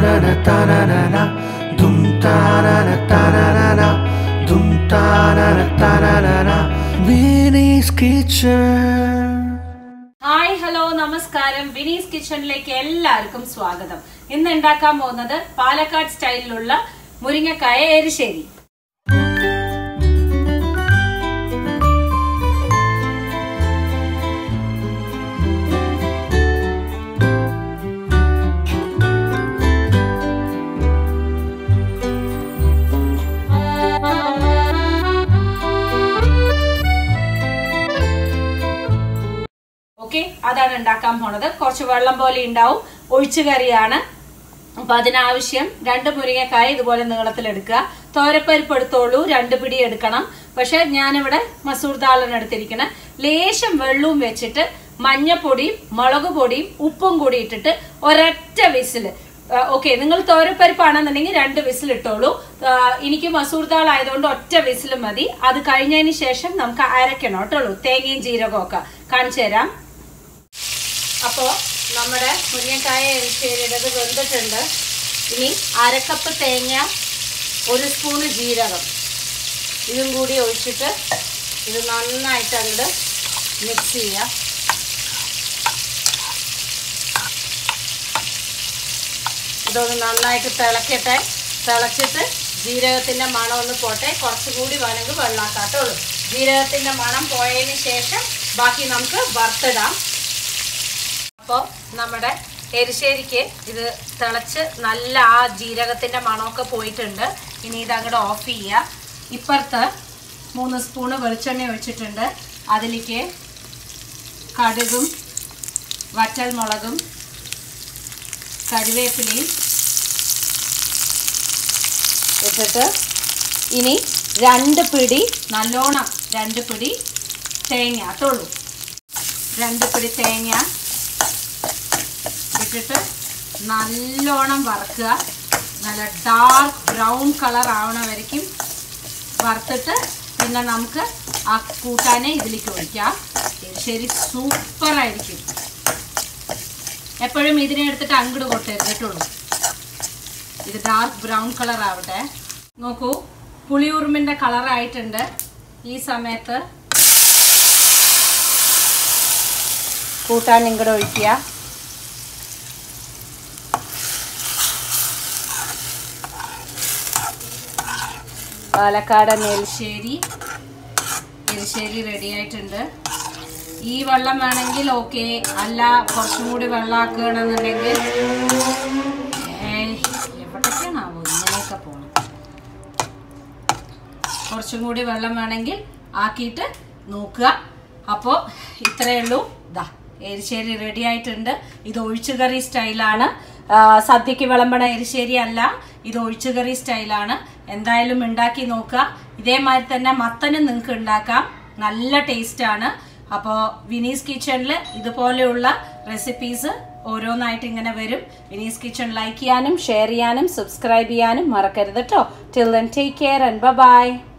താനന താനന ദും താനന താനന ദും താനന താനന വിനീസ് കിച്ചൺ ഹായ് ഹലോ നമസ്കാരം വിനീസ് കിച്ചണിലേക്ക് എല്ലാവർക്കും സ്വാഗതം ഇന്ന് ഉണ്ടാക്കാൻ പോകുന്നത് പാലക്കാട് സ്റ്റൈലിലുള്ള മുരിങ്ങക്കായ എരിശ്ശേരി ഓക്കെ അതാണ് ഉണ്ടാക്കാൻ പോണത് കുറച്ച് വെള്ളം പോലെ ഉണ്ടാവും ഒഴിച്ചു കറിയാണ് അപ്പൊ അതിനാവശ്യം രണ്ട് മുരിങ്ങക്കായ ഇതുപോലെ നീളത്തിൽ എടുക്കുക തോരപ്പരിപ്പ് എടുത്തോളൂ രണ്ട് പിടി എടുക്കണം പക്ഷെ ഞാനിവിടെ മസൂർ ദാളാണ് എടുത്തിരിക്കുന്നത് ലേശം വെള്ളവും വെച്ചിട്ട് മഞ്ഞപ്പൊടിയും മുളക് പൊടിയും ഉപ്പും കൂടി ഇട്ടിട്ട് ഒരൊറ്റ വിസില് ഓക്കെ നിങ്ങൾ തോരപ്പരിപ്പാണെന്നുണ്ടെങ്കിൽ രണ്ട് വിസിൽ ഇട്ടോളൂ ആ, എനിക്ക് മസൂർ ദാൾ ആയതുകൊണ്ട് ഒറ്റ വിസിൽ മതി അത് കഴിഞ്ഞതിന് ശേഷം നമുക്ക് അരക്കണം കേട്ടോളൂ തേങ്ങയും ജീരകവും ഒക്കെ കാണിച്ചു തരാം അപ്പോൾ നമ്മുടെ മുരിങ്ങക്കായ എരിശ്ശേരിയുടേത് വെന്തിട്ടുണ്ട് ഇനി അരക്കപ്പ് തേങ്ങ ഒരു സ്പൂണ് ജീരകം ഇതും കൂടി ഒഴിച്ചിട്ട് ഇത് നന്നായിട്ട് അങ്ങോട്ട് മിക്സ് ചെയ്യാം ഇതൊന്ന് നന്നായിട്ട് തിളക്കട്ടെ തിളച്ചിട്ട് ജീരകത്തിൻ്റെ മണം ഒന്ന് പോട്ടെ കുറച്ചും കൂടി വേണമെങ്കിൽ വെള്ളാക്കാട്ടുള്ളൂ ജീരകത്തിൻ്റെ മണം പോയതിന് ശേഷം ബാക്കി നമുക്ക് വറുത്തിടാം അപ്പോൾ നമ്മുടെ എരിശ്ശേരിക്ക് ഇത് തിളച്ച് നല്ല ആ ജീരകത്തിൻ്റെ മണമൊക്കെ പോയിട്ടുണ്ട് ഇനി ഇത് അങ്ങോട്ട് ഓഫ് ചെയ്യുക ഇപ്പുറത്ത് മൂന്ന് സ്പൂണ് വെളിച്ചെണ്ണ ഒഴിച്ചിട്ടുണ്ട് അതിലേക്ക് കടുകും വറ്റൽ മുളകും കരുവേപ്പിലയും ഇട്ടിട്ട് ഇനി രണ്ട് പിടി നല്ലോണം രണ്ട് പിടി തേങ്ങ അത്തുള്ളൂ രണ്ട് പിടി തേങ്ങ ഇട്ടിട്ട് നല്ലോണം വറുക്കുക നല്ല ഡാർക്ക് ബ്രൗൺ കളർ ആവണ വരയ്ക്കും വറുത്തിട്ട് പിന്നെ നമുക്ക് ആ കൂട്ടാനെ ഇതിലേക്ക് ഒഴിക്കാം ശരി സൂപ്പറായിരിക്കും എപ്പോഴും ഇതിനെ എടുത്തിട്ട് അങ്ങോട്ട് കൊട്ടരുത് കേട്ടുള്ളൂ ഇത് ഡാർക്ക് ബ്രൗൺ കളർ ആവട്ടെ നോക്കൂ പുളിയുറുമ്പിൻ്റെ കളറായിട്ടുണ്ട് ഈ സമയത്ത് കൂട്ടാൻ ഇങ്ങോട്ട് ഒഴിക്കുക പാലക്കാടൻ എലിശ്ശേരി എലിശ്ശേരി റെഡി ആയിട്ടുണ്ട് ഈ വെള്ളം വേണമെങ്കിൽ ഓക്കെ അല്ല കുറച്ചും കൂടി വെള്ളമാക്കുകയാണെന്നുണ്ടെങ്കിൽ ഏയ്, എവിടേക്കാണാവോ ഇങ്ങനെയൊക്കെ പോകണം കുറച്ചും കൂടി വെള്ളം വേണമെങ്കിൽ ആക്കിയിട്ട് നോക്കുക അപ്പോൾ ഇത്രയേ ഉള്ളൂ ഇതാ എരിശ്ശേരി റെഡി ആയിട്ടുണ്ട് ഇത് ഒഴിച്ചുകറി സ്റ്റൈലാണ് ആ, സദ്യക്ക് വിളമ്പണ എരിശ്ശേരി അല്ല ഇത് ഒഴിച്ചുകറി സ്റ്റൈലാണ് എന്തായാലും ഉണ്ടാക്കി നോക്കുക ഇതേമാതിരി തന്നെ മത്തനും നിങ്ങൾക്ക് ഉണ്ടാക്കാം നല്ല ടേസ്റ്റാണ് അപ്പോൾ വിനീസ് കിച്ചണിൽ ഇതുപോലെയുള്ള റെസിപ്പീസ് ഓരോന്നായിട്ട് ഇങ്ങനെ വരും വിനീസ് കിച്ചൺ ലൈക്ക് ചെയ്യാനും ഷെയർ ചെയ്യാനും സബ്സ്ക്രൈബ് ചെയ്യാനും മറക്കരുത് കേട്ടോ till then take care and by